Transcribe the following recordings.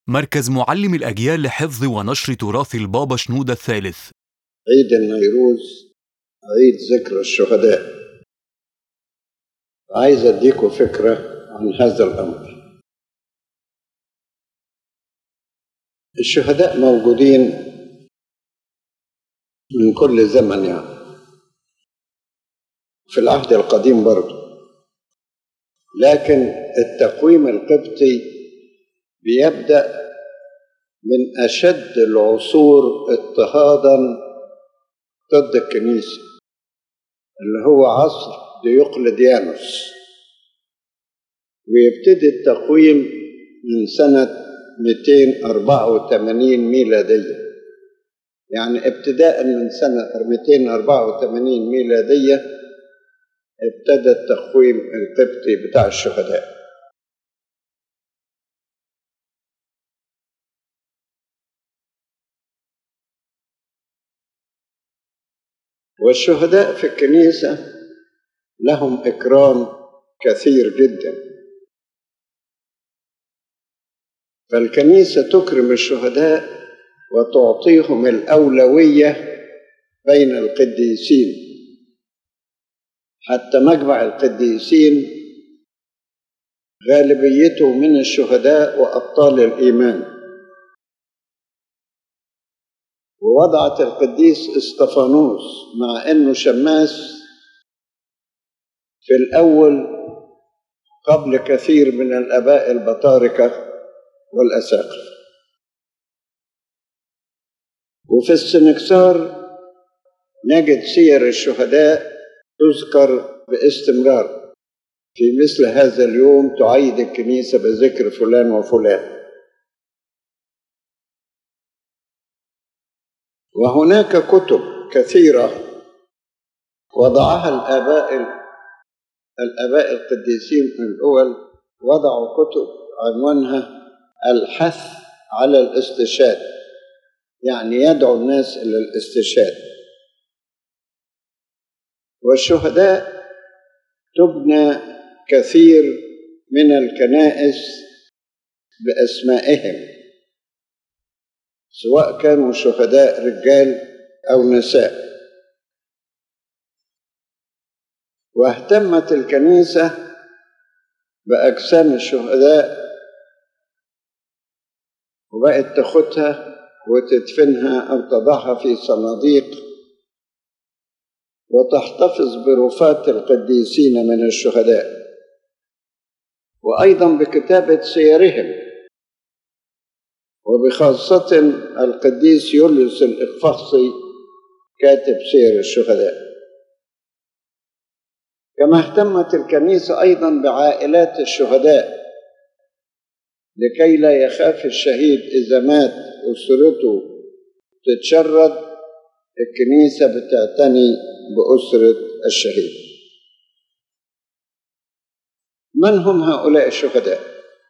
مركز معلم الأجيال لحفظ ونشر تراث البابا شنودة الثالث عيد النيروز عيد ذكر الشهداء عايز اديكم فكرة عن هذا الأمر الشهداء موجودين من كل زمن يعني في العهد القديم برضه لكن التقويم القبطي بيبدأ من أشد العصور اضطهادا ضد الكنيسة اللي هو عصر ديوقلديانوس ويبتدي التقويم من سنة 284 ميلادية يعني ابتداء من سنة 284 ميلادية ابتدى التقويم القبطي بتاع الشهداء والشهداء في الكنيسة لهم إكرام كثير جدا فالكنيسة تكرم الشهداء وتعطيهم الأولوية بين القديسين حتى مجمع القديسين غالبيته من الشهداء وأبطال الإيمان ووضعت القديس استفانوس مع انه شماس في الاول قبل كثير من الاباء البطاركه والاساقفه وفي السنكسار نجد سير الشهداء تذكر باستمرار في مثل هذا اليوم تعيد الكنيسه بذكر فلان وفلان وهناك كتب كثيرة وضعها الآباء الآباء القديسين الأول وضعوا كتب عنوانها الحث على الاستشهاد يعني يدعو الناس إلى الاستشهاد والشهداء تبنى كثير من الكنائس بأسمائهم سواء كانوا شهداء رجال او نساء واهتمت الكنيسه باجسام الشهداء وبقت تاخدها وتدفنها او تضعها في صناديق وتحتفظ برفات القديسين من الشهداء وايضا بكتابه سيرهم وبخاصة القديس يوليوس الإقفاصي كاتب سير الشهداء كما اهتمت الكنيسة أيضا بعائلات الشهداء لكي لا يخاف الشهيد إذا مات أسرته تتشرد الكنيسة بتعتني بأسرة الشهيد من هم هؤلاء الشهداء؟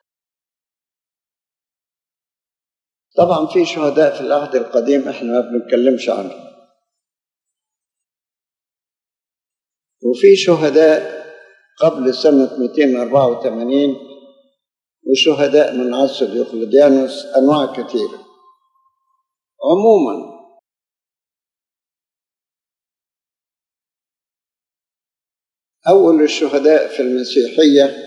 طبعا في شهداء في العهد القديم احنا ما بنتكلمش عنهم وفي شهداء قبل سنة 284 وشهداء من عصر ديوقلديانوس أنواع كثيرة عموما أول الشهداء في المسيحية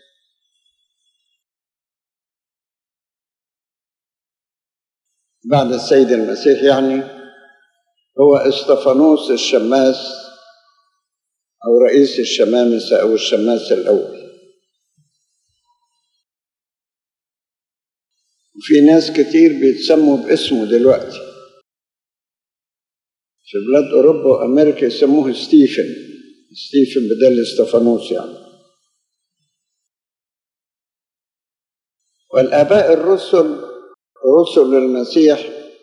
بعد السيد المسيح يعني هو استفانوس الشماس أو رئيس الشمامسة أو الشماس الأول وفي ناس كتير بيتسموا باسمه دلوقتي في بلاد أوروبا وأمريكا يسموه ستيفن ستيفن بدل استفانوس يعني والآباء الرسل رسل المسيح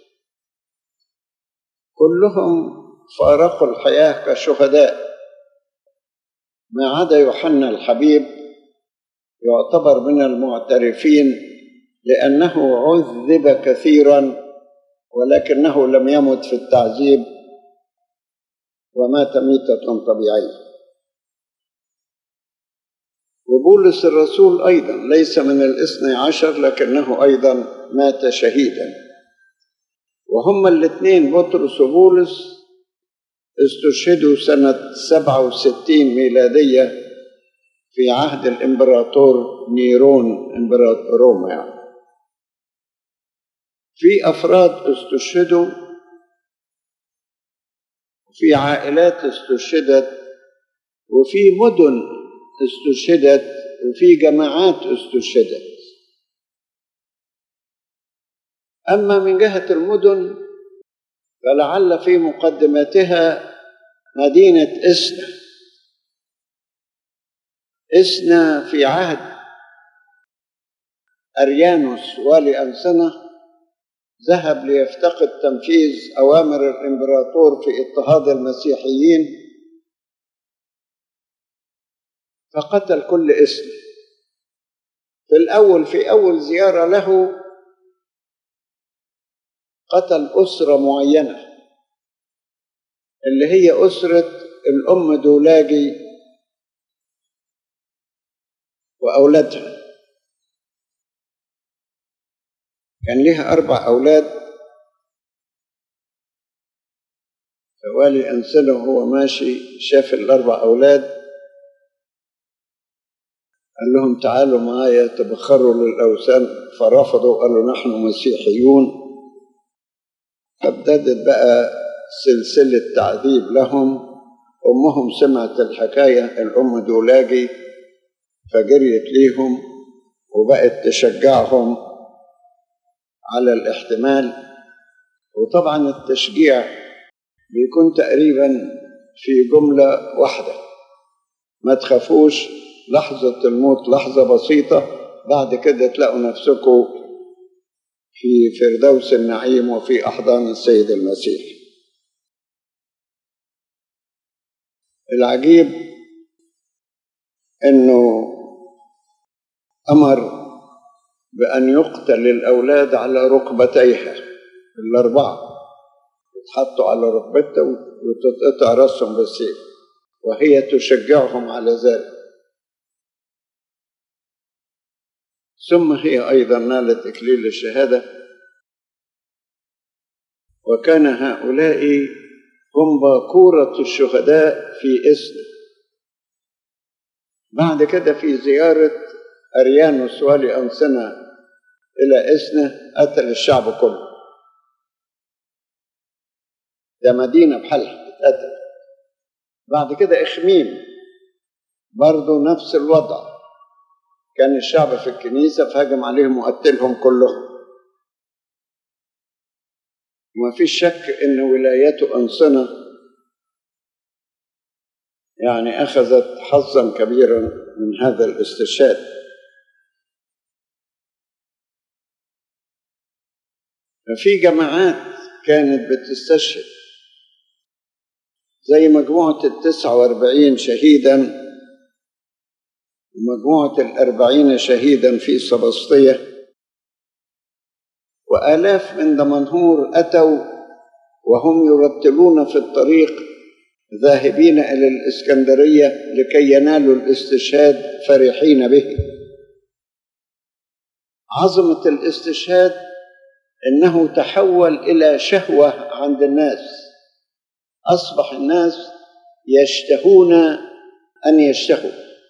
كلهم فارقوا الحياة كشهداء ما عدا يوحنا الحبيب يعتبر من المعترفين لأنه عذب كثيرا ولكنه لم يمت في التعذيب ومات ميتة طبيعية وبولس الرسول أيضا ليس من الاثني عشر لكنه أيضا مات شهيدا وهما الاثنين بطرس وبولس استشهدوا سنة 67 ميلادية في عهد الإمبراطور نيرون إمبراطور روما يعني في أفراد استشهدوا وفي عائلات استشهدت وفي مدن استشهدت وفي جماعات استشهدت أما من جهة المدن فلعل في مقدمتها مدينة إسنا إسنا في عهد أريانوس والي أنسنة ذهب ليفتقد تنفيذ أوامر الإمبراطور في اضطهاد المسيحيين فقتل كل اسم في الأول في أول زيارة له قتل أسرة معينة اللي هي أسرة الأم دولاجي وأولادها كان لها أربع أولاد فوالي أنسله وهو ماشي شاف الأربع أولاد قال لهم تعالوا معايا تبخروا للأوثان فرفضوا قالوا نحن مسيحيون فابتدت بقى سلسلة تعذيب لهم أمهم سمعت الحكاية الأم دولاجي فجريت ليهم وبقت تشجعهم على الاحتمال وطبعا التشجيع بيكون تقريبا في جملة واحدة ما تخافوش لحظة الموت لحظة بسيطة بعد كده تلاقوا نفسكم في فردوس النعيم وفي أحضان السيد المسيح العجيب انه امر بان يقتل الاولاد على ركبتيها الاربعه يتحطوا على ركبتها وتتقطع راسهم بالسيف وهي تشجعهم على ذلك ثم هي ايضا نالت اكليل الشهاده وكان هؤلاء هم باكوره الشهداء في اسم بعد كده في زيارة أريانوس والي أنسنة إلى إسنة قتل الشعب كله ده مدينة بحالها اتقتل بعد كده إخميم برضه نفس الوضع كان الشعب في الكنيسة فهجم عليهم وقتلهم كلهم وما فيش شك إن ولايته أنصنة يعني أخذت حظا كبيرا من هذا الاستشهاد ففي جماعات كانت بتستشهد زي مجموعة التسعة واربعين شهيدا ومجموعة الأربعين شهيدا في سبسطية وآلاف من دمنهور أتوا وهم يرتلون في الطريق ذاهبين إلى الإسكندرية لكي ينالوا الاستشهاد فرحين به عظمة الاستشهاد إنه تحول إلى شهوة عند الناس أصبح الناس يشتهون أن يشتهوا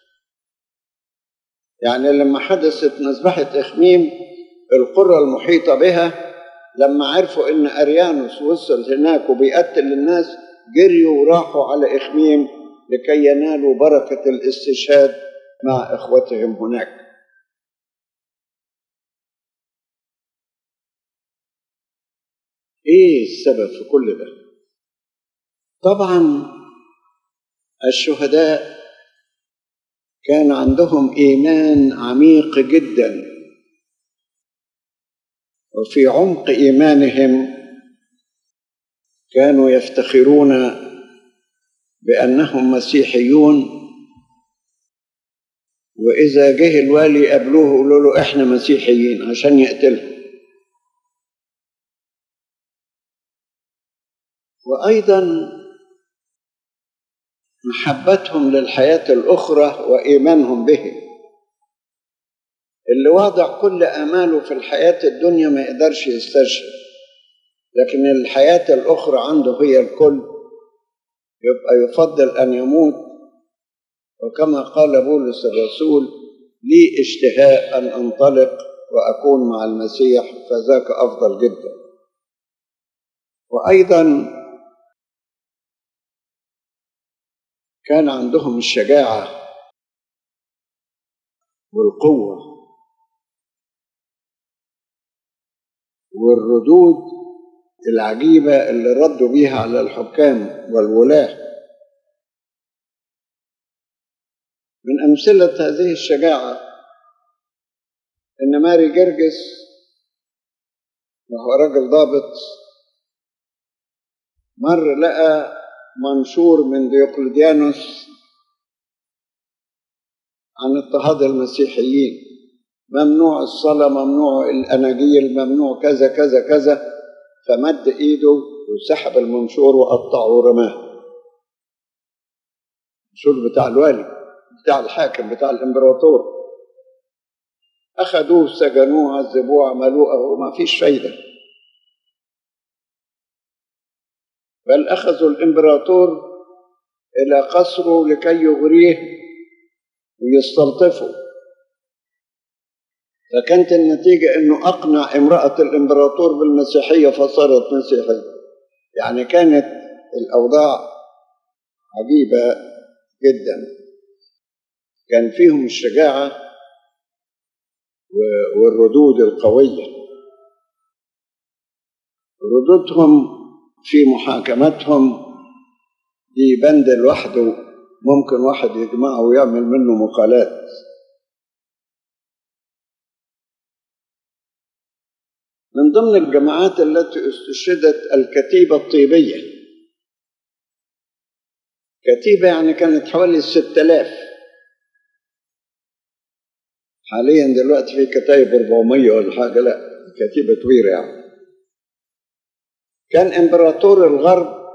يعني لما حدثت مذبحة إخميم القرى المحيطة بها لما عرفوا إن أريانوس وصل هناك وبيقتل الناس جريوا وراحوا على إخميم لكي ينالوا بركة الاستشهاد مع إخوتهم هناك إيه السبب في كل ده؟ طبعا الشهداء كان عندهم إيمان عميق جدا وفي عمق إيمانهم كانوا يفتخرون بأنهم مسيحيون وإذا جه الوالي قابلوه يقولوا له إحنا مسيحيين عشان يقتلهم وأيضا محبتهم للحياة الأخرى وإيمانهم به اللي واضع كل آماله في الحياة الدنيا ما يقدرش يستشهد لكن الحياة الأخرى عنده هي الكل يبقى يفضل أن يموت وكما قال بولس الرسول لي اشتهاء أن أنطلق وأكون مع المسيح فذاك أفضل جدا وأيضا كان عندهم الشجاعة والقوة والردود العجيبة اللي ردوا بيها على الحكام والولاة من أمثلة هذه الشجاعة إن ماري جرجس وهو راجل ضابط مر لقى منشور من ديوقلديانوس عن اضطهاد المسيحيين ممنوع الصلاة ممنوع الأناجيل ممنوع كذا كذا كذا فمد إيده وسحب المنشور وقطعه ورماه المنشور بتاع الوالي بتاع الحاكم بتاع الإمبراطور أخذوه سجنوه عذبوه عملوه أهو ما فيش فايدة بل أخذوا الإمبراطور إلى قصره لكي يغريه ويستلطفه فكانت النتيجة أنه أقنع امرأة الإمبراطور بالمسيحية فصارت مسيحية يعني كانت الأوضاع عجيبة جدا كان فيهم الشجاعة والردود القوية ردودهم في محاكمتهم دي بند لوحده ممكن واحد يجمعه ويعمل منه مقالات من ضمن الجماعات التي استشهدت الكتيبة الطيبية كتيبة يعني كانت حوالي ستة آلاف حاليا دلوقتي في كتايب 400 ولا حاجة لا كتيبة كبيرة يعني كان امبراطور الغرب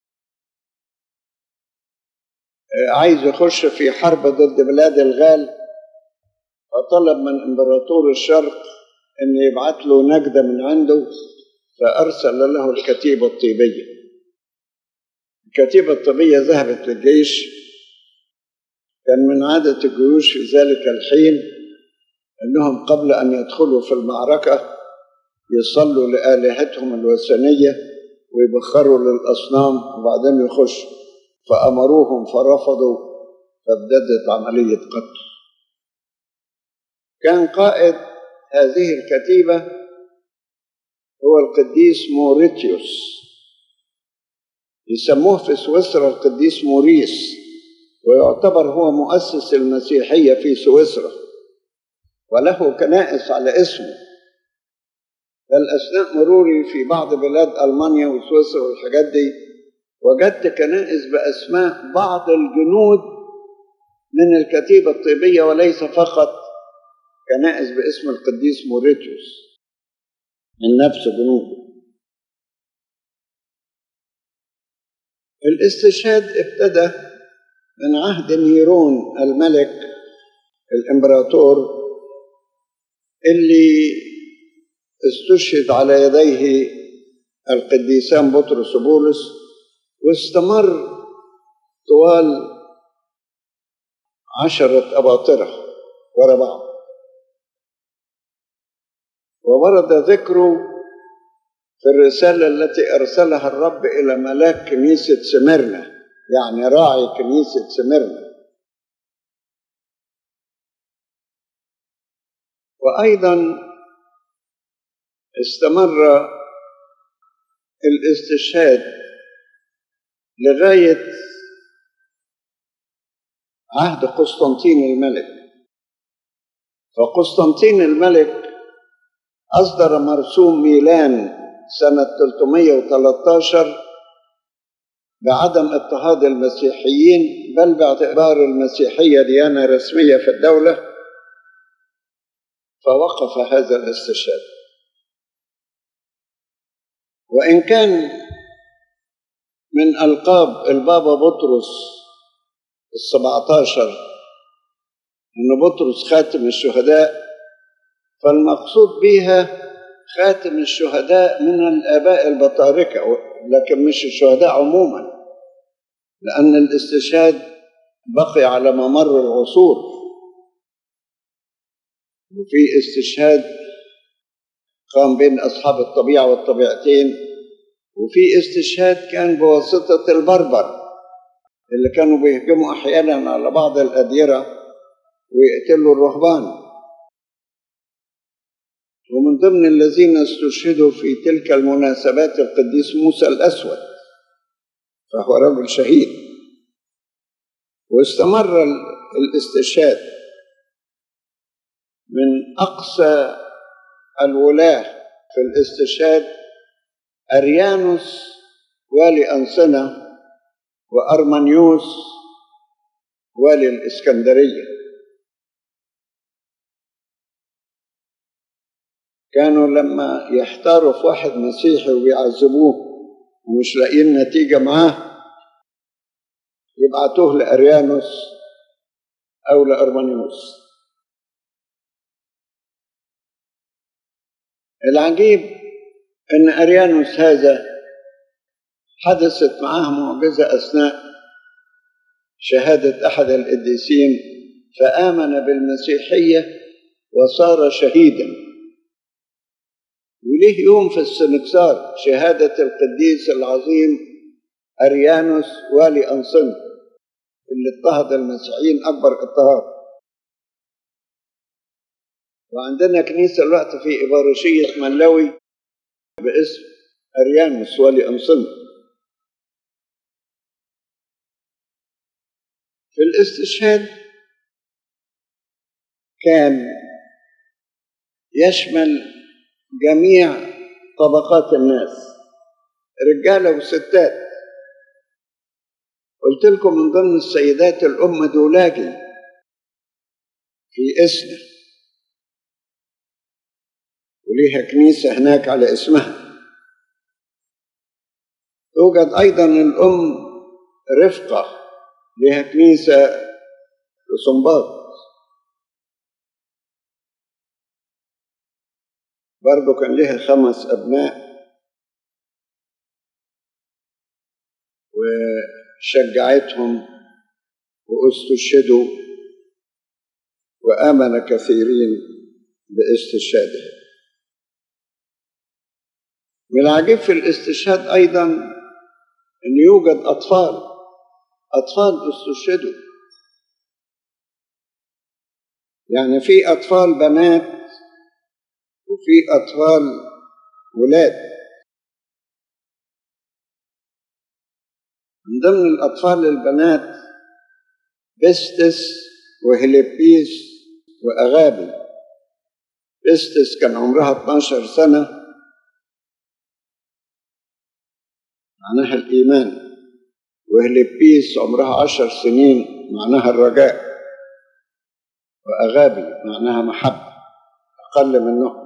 عايز يخش في حرب ضد بلاد الغال فطلب من امبراطور الشرق ان يبعت له نجدة من عنده فارسل له الكتيبة الطيبية الكتيبة الطيبية ذهبت للجيش كان من عادة الجيوش في ذلك الحين انهم قبل ان يدخلوا في المعركة يصلوا لآلهتهم الوثنية ويبخروا للأصنام وبعدين يخشوا فأمروهم فرفضوا فابتدت عملية قتل كان قائد هذه الكتيبة هو القديس موريتيوس يسموه في سويسرا القديس موريس ويعتبر هو مؤسس المسيحية في سويسرا وله كنائس على اسمه بل أثناء مروري في بعض بلاد ألمانيا وسويسرا والحاجات دي وجدت كنائس بأسماء بعض الجنود من الكتيبة الطيبية وليس فقط كنائس باسم القديس موريتيوس من نفس جنوده الاستشهاد ابتدى من عهد نيرون الملك الامبراطور اللي استشهد على يديه القديسان بطرس وبولس واستمر طوال عشرة أباطرة ورا بعض وورد ذكره في الرسالة التي أرسلها الرب إلى ملاك كنيسة سمرنا يعني راعي كنيسة سمرنا وأيضا استمر الاستشهاد لغاية عهد قسطنطين الملك فقسطنطين الملك أصدر مرسوم ميلان سنة 313 بعدم اضطهاد المسيحيين بل باعتبار المسيحية ديانة رسمية في الدولة فوقف هذا الاستشهاد وإن كان من ألقاب البابا بطرس السبعتاشر إن بطرس خاتم الشهداء فالمقصود بها خاتم الشهداء من الآباء البطاركة لكن مش الشهداء عموما لأن الاستشهاد بقي على ممر العصور وفي استشهاد قام بين أصحاب الطبيعة والطبيعتين وفي استشهاد كان بواسطة البربر اللي كانوا بيهجموا أحيانا على بعض الأديرة ويقتلوا الرهبان ومن ضمن الذين استشهدوا في تلك المناسبات القديس موسى الأسود فهو رجل شهيد واستمر الاستشهاد من أقصى الولاة في الاستشهاد أريانوس والي أنصنة وأرمنيوس والي الإسكندرية كانوا لما يحتاروا في واحد مسيحي ويعذبوه ومش لاقيين نتيجة معاه يبعتوه لأريانوس أو لأرمنيوس العجيب أن أريانوس هذا حدثت معه معجزة أثناء شهادة أحد القديسين فآمن بالمسيحية وصار شهيدا وليه يوم في السنكسار شهادة القديس العظيم أريانوس والي أنصن اللي اضطهد المسيحيين أكبر اضطهاد وعندنا كنيسة الوقت في إبارشية ملاوي باسم أريانوس والي أنصن في الاستشهاد كان يشمل جميع طبقات الناس رجالة وستات قلت لكم من ضمن السيدات الأم دولاجي في اسنا وليها كنيسة هناك على اسمها توجد أيضا الأم رفقة لها كنيسة في صنباط برضه كان لها خمس أبناء وشجعتهم واستشهدوا وآمن كثيرين باستشهادها من العجيب في الاستشهاد أيضا أن يوجد أطفال أطفال استشهدوا يعني في أطفال بنات وفي أطفال ولاد من ضمن الأطفال البنات بستس وهليبيس وأغابي بستس كان عمرها 12 سنة معناها الإيمان وهليبيس عمرها عشر سنين معناها الرجاء وأغابي معناها محبة أقل منهم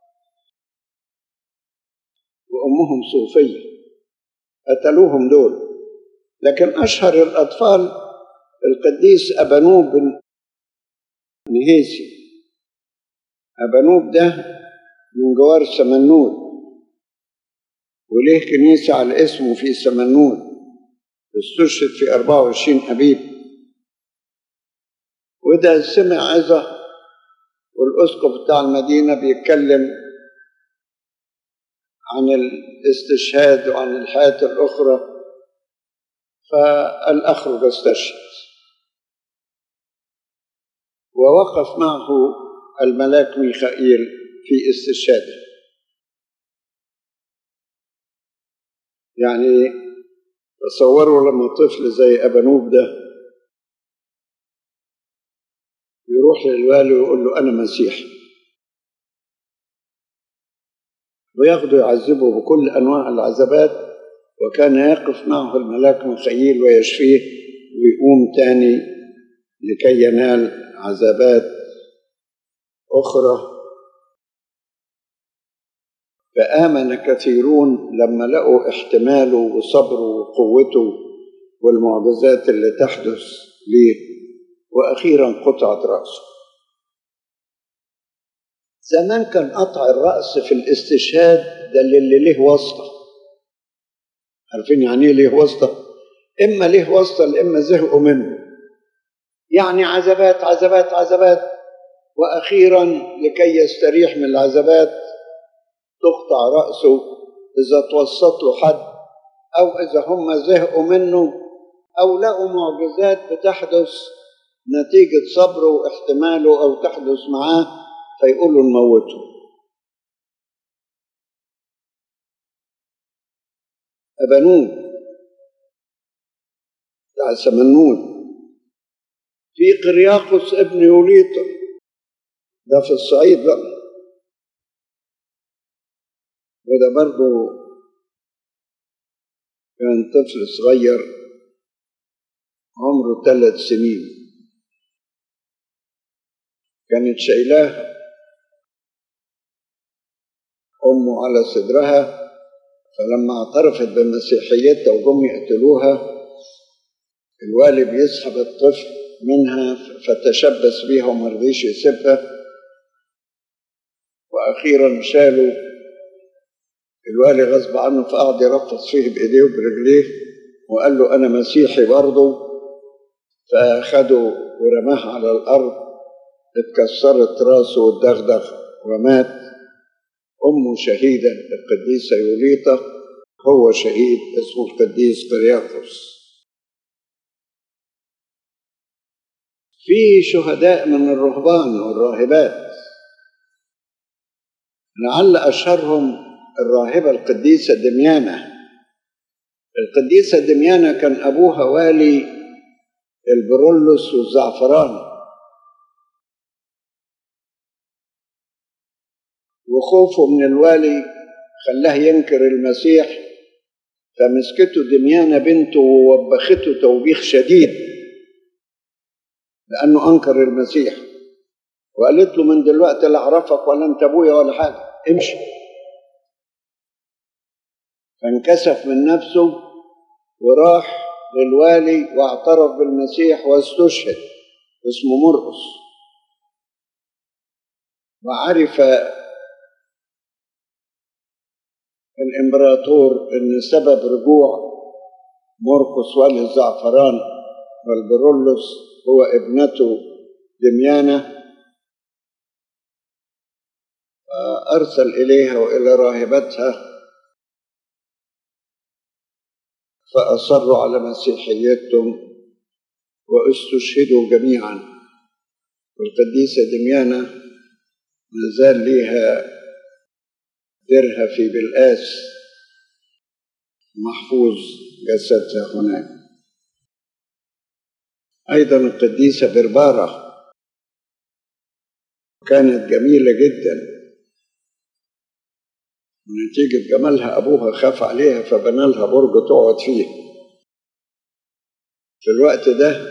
وأمهم صوفية قتلوهم دول لكن أشهر الأطفال القديس أبانوب بن نهيسي أبانوب ده من جوار سمنود وليه كنيسة على اسمه في سمنود استشهد في 24 أبيب وده سمع عظة والأسقف بتاع المدينة بيتكلم عن الاستشهاد وعن الحياة الأخرى فقال أخرج استشهد ووقف معه الملاك ميخائيل في استشهاده يعني تصوروا لما طفل زي أبانوب ده يروح للوالي ويقول له أنا مسيحي وياخده يعذبه بكل أنواع العذابات وكان يقف معه الملاك ميخائيل ويشفيه ويقوم تاني لكي ينال عذابات أخرى فآمن كثيرون لما لقوا احتماله وصبره وقوته والمعجزات اللي تحدث ليه وأخيرا قطعت رأسه زمان كان قطع الرأس في الاستشهاد ده اللي ليه واسطة عارفين يعني ايه ليه واسطة إما ليه واسطة إما زهقوا منه يعني عذبات عذبات عذبات وأخيرا لكي يستريح من العذبات تقطع رأسه إذا توسط له حد أو إذا هم زهقوا منه أو لقوا معجزات بتحدث نتيجة صبره واحتماله أو تحدث معاه فيقولوا نموته أبنون بتاع سمنون في قرياقس ابن يوليطا ده في الصعيد بقى وده برضه كان طفل صغير عمره ثلاث سنين كانت شايلاه أمه على صدرها فلما اعترفت بمسيحيتها وجم يقتلوها الوالي بيسحب الطفل منها فتشبث بيها وما رضيش يسيبها واخيرا شالوا الوالي غصب عنه فقعد يرفص فيه بايديه وبرجليه وقال له انا مسيحي برضه فاخده ورماه على الارض اتكسرت راسه واتدغدغ ومات امه شهيده القديسه يوليطه هو شهيد اسمه القديس قرياقوس في شهداء من الرهبان والراهبات لعل أشهرهم الراهبة القديسة دميانة القديسة دميانة كان أبوها والي البرولوس والزعفران وخوفه من الوالي خلاه ينكر المسيح فمسكته دميانة بنته ووبخته توبيخ شديد لأنه أنكر المسيح وقالت له من دلوقتي لا أعرفك ولا أنت أبويا ولا حاجة امشي فانكسف من نفسه وراح للوالي واعترف بالمسيح واستشهد اسمه مرقس وعرف الامبراطور ان سبب رجوع مرقس والي الزعفران والبرولوس هو ابنته دميانة أرسل إليها وإلى راهبتها فأصروا على مسيحيتهم واستشهدوا جميعا والقديسة دميانة ما زال ليها درها في بلقاس محفوظ جسدها هناك أيضا القديسة بربارة كانت جميلة جدا ونتيجة جمالها أبوها خاف عليها فبنى لها برج تقعد فيه في الوقت ده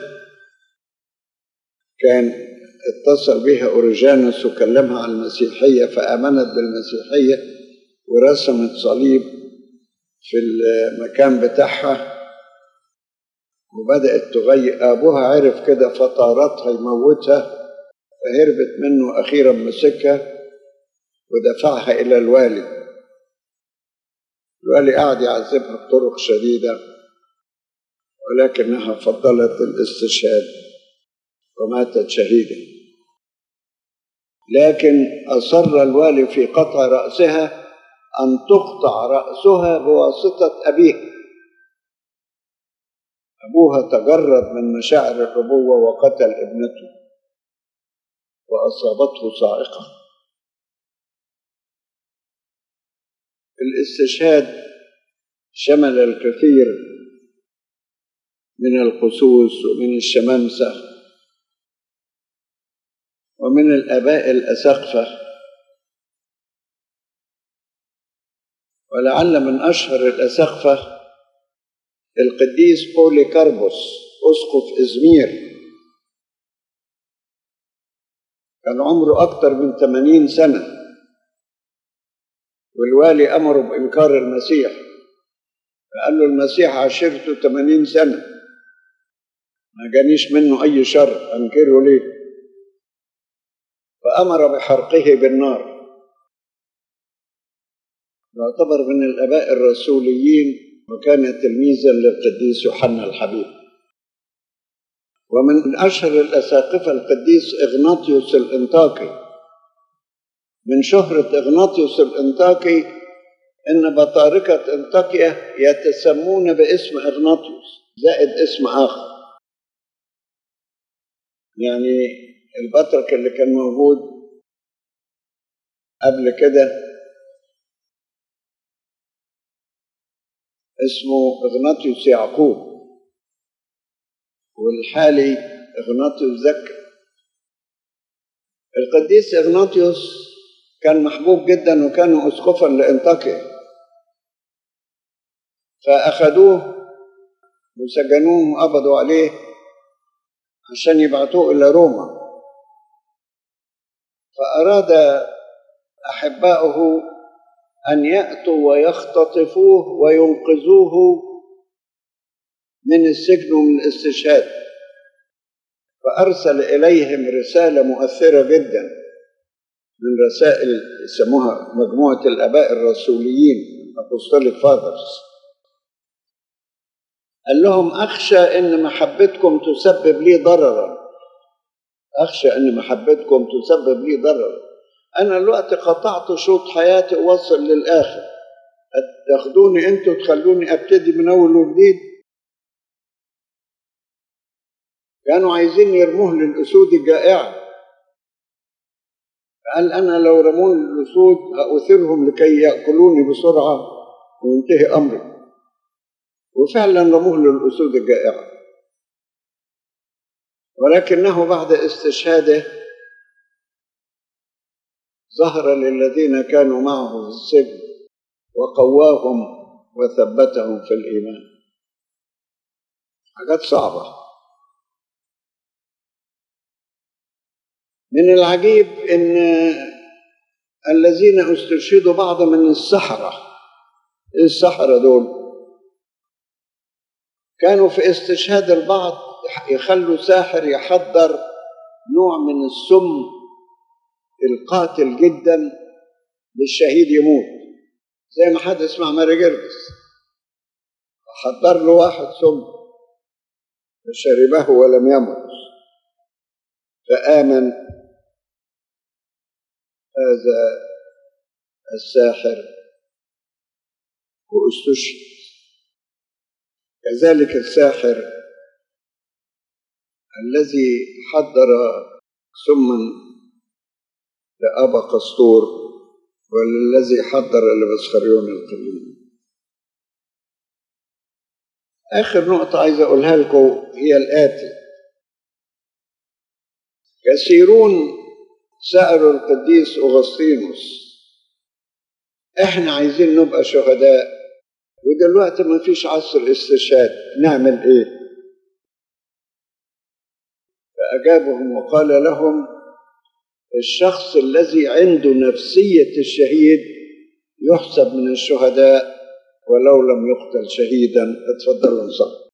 كان اتصل بها أوريجانوس وكلمها عن المسيحية فآمنت بالمسيحية ورسمت صليب في المكان بتاعها وبدأت تغير أبوها عرف كده فطارتها يموتها فهربت منه أخيرا مسكها ودفعها إلى الوالي الوالي قعد يعذبها بطرق شديدة ولكنها فضلت الاستشهاد وماتت شهيدا لكن أصر الوالي في قطع رأسها أن تقطع رأسها بواسطة أبيها أبوها تجرد من مشاعر الأبوة وقتل ابنته وأصابته صاعقة الاستشهاد شمل الكثير من القسوس ومن الشمامسة ومن الآباء الأساقفة ولعل من أشهر الأساقفة القديس بولي كاربوس أسقف إزمير كان عمره أكثر من ثمانين سنة والوالي أمره بإنكار المسيح فقال له المسيح عشرته ثمانين سنة ما جانيش منه أي شر أنكره ليه فأمر بحرقه بالنار يعتبر من الآباء الرسوليين وكان تلميذا للقديس يوحنا الحبيب ومن أشهر الأساقفة القديس إغناطيوس الإنطاكي من شهرة إغناطيوس الإنطاكي إن بطاركة إنطاكيا يتسمون باسم إغناطيوس زائد اسم آخر يعني البطرك اللي كان موجود قبل كده اسمه إغناطيوس يعقوب والحالي إغناطيوس زكا القديس إغناطيوس كان محبوب جدا وكان أسقفا لإنطاكيا فأخذوه وسجنوه وقبضوا عليه عشان يبعتوه إلى روما فأراد أحباؤه أن يأتوا ويختطفوه وينقذوه من السجن ومن الاستشهاد فأرسل إليهم رسالة مؤثرة جدا من رسائل يسموها مجموعة الآباء الرسوليين Apostolic Fathers قال لهم أخشى أن محبتكم تسبب لي ضررا أخشى أن محبتكم تسبب لي ضررا أنا الوقت قطعت شوط حياتي ووصل للآخر تاخدوني أنتوا تخلوني أبتدي من أول وجديد كانوا عايزين يرموه للأسود الجائعة قال أنا لو رموني للأسود هأثرهم لكي يأكلوني بسرعة وينتهي أمري وفعلا رموه للأسود الجائعة ولكنه بعد استشهاده ظهر للذين كانوا معه في السجن وقواهم وثبتهم في الإيمان حاجات صعبة من العجيب ان الذين استشهدوا بعض من السحرة ايه السحرة دول كانوا في استشهاد البعض يخلوا ساحر يحضر نوع من السم القاتل جدا للشهيد يموت زي ما حدث مع ماري جرجس حضر له واحد سم فشربه ولم يمت فآمن هذا الساحر واستشهد كذلك الساحر الذي حضر سما لأبا قسطور والذي حضر لبسخريون القليل آخر نقطة عايز أقولها لكم هي الآتي كثيرون سألوا القديس أغسطينوس إحنا عايزين نبقى شهداء ودلوقتي ما فيش عصر استشهاد نعمل إيه؟ فأجابهم وقال لهم الشخص الذي عنده نفسية الشهيد يحسب من الشهداء ولو لم يقتل شهيدا اتفضلوا نصلي